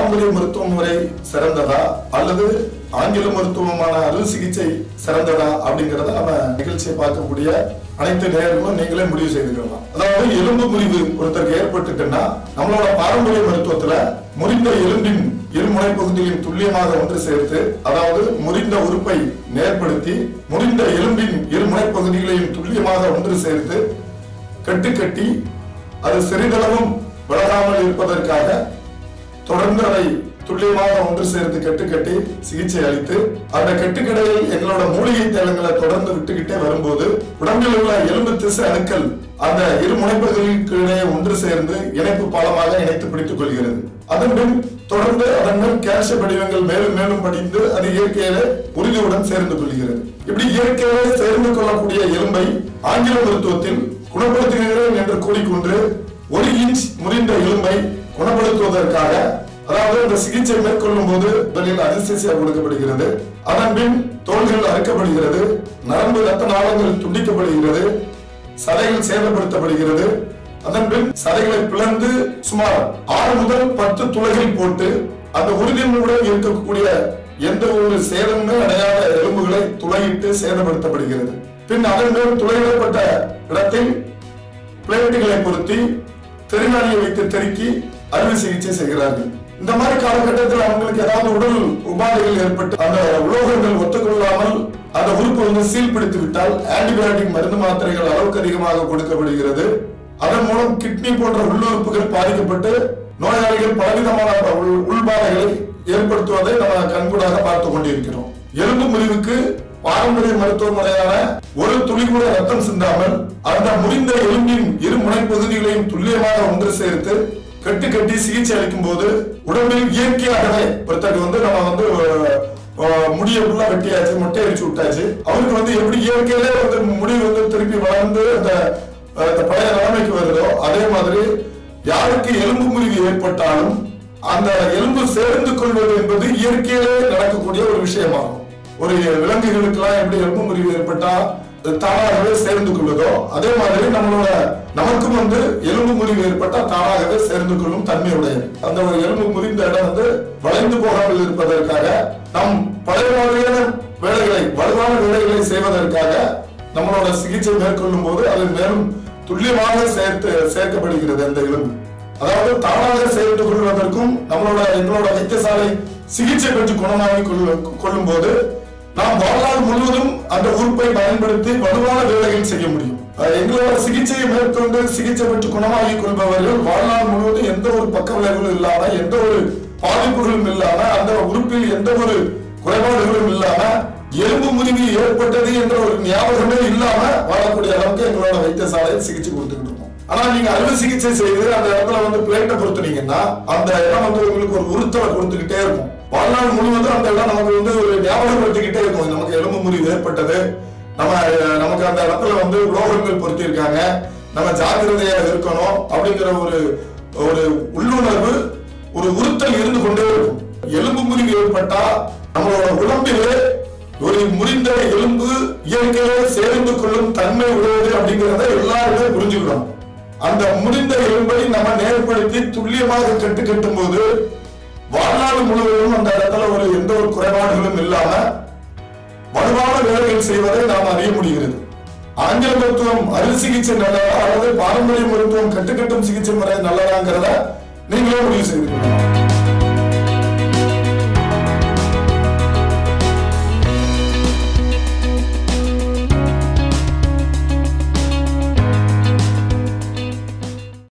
பாரம்பரிய மருத்துவ முறை சிறந்ததா அல்லது ஆங்கில மருத்துவமான அறுவை சிகிச்சை சிறந்ததா அப்படிங்கறத நம்ம நிகழ்ச்சியை பார்க்கக்கூடிய அனைத்து நேரங்களும் நீங்களே முடிவு செய்துக்கலாம் அதாவது எலும்பு முறிவு ஒருத்தருக்கு ஏற்பட்டுட்டுன்னா நம்மளோட பாரம்பரிய மருத்துவத்துல முறிந்த எலும்பின் இருமுனை பகுதிகளின் துல்லியமாக ஒன்று சேர்த்து அதாவது முறிந்த உறுப்பை நேர்படுத்தி முறிந்த எலும்பின் இருமுனை பகுதிகளையும் துல்லியமாக ஒன்று சேர்த்து கட்டு கட்டி அது சிறிதளவும் விலகாமல் இருப்பதற்காக தொடர்ந்து அதை துல்லியமாக ஒன்று சேர்த்து கட்டு கட்டி சிகிச்சை அளித்து அந்த கட்டுக்கடையில் எங்களோட மூலிகை தேவங்களை தொடர்ந்து விட்டுக்கிட்டே வரும்போது உடம்பில் உள்ள எலும்பு திசு அணுக்கள் அந்த இரு முனைப்புகளுக்கு இடையே ஒன்று சேர்ந்து இணைப்பு பாலமாக இணைத்து பிடித்துக் கொள்கிறது அதன் பின் தொடர்ந்து அதன் மேல் கால்சிய படிவங்கள் மேலும் மேலும் படிந்து அது இயற்கையிலே உறுதியுடன் சேர்ந்து கொள்கிறது இப்படி இயற்கையிலே சேர்ந்து கொள்ளக்கூடிய எலும்பை ஆங்கில மருத்துவத்தில் குணப்படுத்துகிறேன் என்று கூறிக்கொண்டு ஒரு இன்ச் முறிந்த எலும்பை குணப்படுத்துவதற்காக அதாவது இந்த சிகிச்சை மேற்கொள்ளும் போது முதலில் அனஸ்தீசியா கொடுக்கப்படுகிறது அதன் பின் தோள்கள் அறுக்கப்படுகிறது நரம்பு ரத்த நாளங்கள் துண்டிக்கப்படுகிறது சதைகள் சேதப்படுத்தப்படுகிறது அதன் பின் சதைகளை பிளந்து சுமார் ஆறு முதல் பத்து துளைகள் போட்டு அந்த உறுதியுடன் இருக்கக்கூடிய எந்த ஒரு சேதமுமே அடையாத எலும்புகளை துளையிட்டு சேதப்படுத்தப்படுகிறது பின் அதன் மேல் துளையிடப்பட்ட இடத்தில் பிளேட்டுகளை பொருத்தி தெருநாளியை வைத்து தெருக்கி அறுவை சிகிச்சை செய்கிறார்கள் இந்த மாதிரி காலகட்டத்தில் அவங்களுக்கு ஏதாவது உடல் உபாதைகள் ஏற்பட்டு அந்த உலோகங்கள் ஒத்துக்கொள்ளாமல் அந்த உறுப்பு வந்து சீல் பிடித்து விட்டால் ஆன்டிபயோட்டிக் மருந்து மாத்திரைகள் அளவுக்கு அதிகமாக கொடுக்கப்படுகிறது அதன் மூலம் கிட்னி போன்ற உள்ளுறுப்புகள் பாதிக்கப்பட்டு நோயாளிகள் பலவிதமான உள்- உள்பாதைகளை ஏற்படுத்துவதை நம்ம கண்கூடாக பார்த்து கொண்டிருக்கிறோம் எலும்பு முறிவுக்கு பாரம்பரிய மருத்துவ முறையான ஒரு துளி கூட ரத்தம் சிந்தாமல் அந்த முறிந்த எலும்பின் இரு முனைப்பகுதிகளையும் துல்லியமாக ஒன்று சேர்த்து கட்டு கட்டி சிகிச்சை அளிக்கும் போது உடம்பில் இயற்கையாகவே ஒருத்தருக்கு வந்து நம்ம வந்து அஹ், முடிய ஃபுல்லா வெட்டியாச்சு மொட்டை அடிச்சு விட்டாச்சு அவருக்கு வந்து எப்படி இயற்கையிலே வந்து முடி வந்து திருப்பி வளர்ந்து அந்த அஹ், அந்த பழைய நிலைமைக்கு வருதோ அதே மாதிரி யாருக்கு எலும்பு முறிவு ஏற்பட்டாலும் அந்த எலும்பு சேர்ந்து கொள்வது என்பது இயற்கையிலே நடக்கக்கூடிய ஒரு விஷயமாகும் ஒரு விலங்குகளுக்கெல்லாம் எப்படி எலும்பு முறிவு ஏற்பட்டா அது தானாகவே சேர்ந்து கொள்வதோ அதே மாதிரி நம்மளோட நமக்கும் வந்து எலும்பு முறிவு ஏற்பட்டா தானாகவே சேர்ந்து கொள்ளும் தன்மை உடையது அந்த ஒரு எலும்பு முறிந்த இடம் வந்து வளைந்து போகாமல் இருப்பதற்காக நம் பழைய மாதிரியான வேலைகளை வலுவான வேலைகளை செய்வதற்காக நம்மளோட சிகிச்சை மேற்கொள்ளும் போது அது மேலும் துல்லியமாக சேர்த்து சேர்க்கப்படுகிறது அந்த எலும்பு அதாவது தானாக சேர்ந்து கொள்வதற்கும் நம்மளோட எங்களோட வைத்தியசாலை சிகிச்சை பெற்று குணமாகி கொள்ளும் கொள்ளும் போது நாம் வாழ்நாள் முழுவதும் அந்த உறுப்பை பயன்படுத்தி வலுவான வேலைகள் செய்ய முடியும் அஹ் எங்களோட சிகிச்சையை மேற்கொண்டு சிகிச்சை பெற்று குணமாகி கொள்பவர்கள் வாழ்நாள் முழுவதும் எந்த ஒரு பக்க விளைவுகளும் இல்லாம எந்த ஒரு பாதிப்புகளும் இல்லாம அந்த உறுப்பில் எந்த ஒரு குறைபாடுகளும் இல்லாம எலும்பு முறிவு ஏற்பட்டது என்ற ஒரு ஞாபகமே இல்லாம வாழக்கூடிய அளவுக்கு எங்களோட வைத்தியசாலையில் சிகிச்சை கொடுத்துக்கிட்டு இருக்கோம் ஆனா நீங்க அறுவை சிகிச்சை செய்து அந்த இடத்துல வந்து பிளேட்டை பொறுத்துனீங்கன்னா அந்த இடம் வந்து உங்களுக்கு ஒரு உறுத்தலை கொடுத்துக்கிட்டே இருக்கும் வாழ்நாள் முழுவதும் அந்த இடம் நமக்கு வந்து ஒரு ஞாபகப்படுத்திக்கிட்டே இருக்கும் நமக்கு எலும்பு முறிவு ஏற்பட்டது நம்ம அஹ், நமக்கு அந்த இடத்துல வந்து உலோகங்கள் பொருத்தியிருக்காங்க நம்ம ஜாக்கிரதையா இருக்கணும் அப்படிங்கிற ஒரு ஒரு உள்ளுணர்வு ஒரு உறுத்தல் இருந்து கொண்டே இருக்கும் எலும்பு முறிவு ஏற்பட்டா நம்மளோட உடம்பிலே ஒரு முறிந்த எலும்பு இயற்கையிலே சேர்ந்து கொள்ளும் தன்மை உடையது அப்படிங்கிறத எல்லாருமே புரிஞ்சுக்கணும் அந்த முறிந்த எலும்பை நம்ம நேர்படுத்தி துல்லியமாக கட்டு கட்டும் போது வாழ்நாள் முழுவதும் அந்த இடத்துல ஒரு எந்த ஒரு குறைபாடுகளும் இல்லாம வலுவான வேலைகள் செய்வதை நாம் அறிய முடிகிறது ஆங்கில மருத்துவம் அறுவை சிகிச்சை நல்லதா அல்லது பாரம்பரிய மருத்துவம் கட்டுக்கட்டும் சிகிச்சை முறை நல்லதாங்கிறத நீங்களே முடிவு செய்து கொள்ளலாம்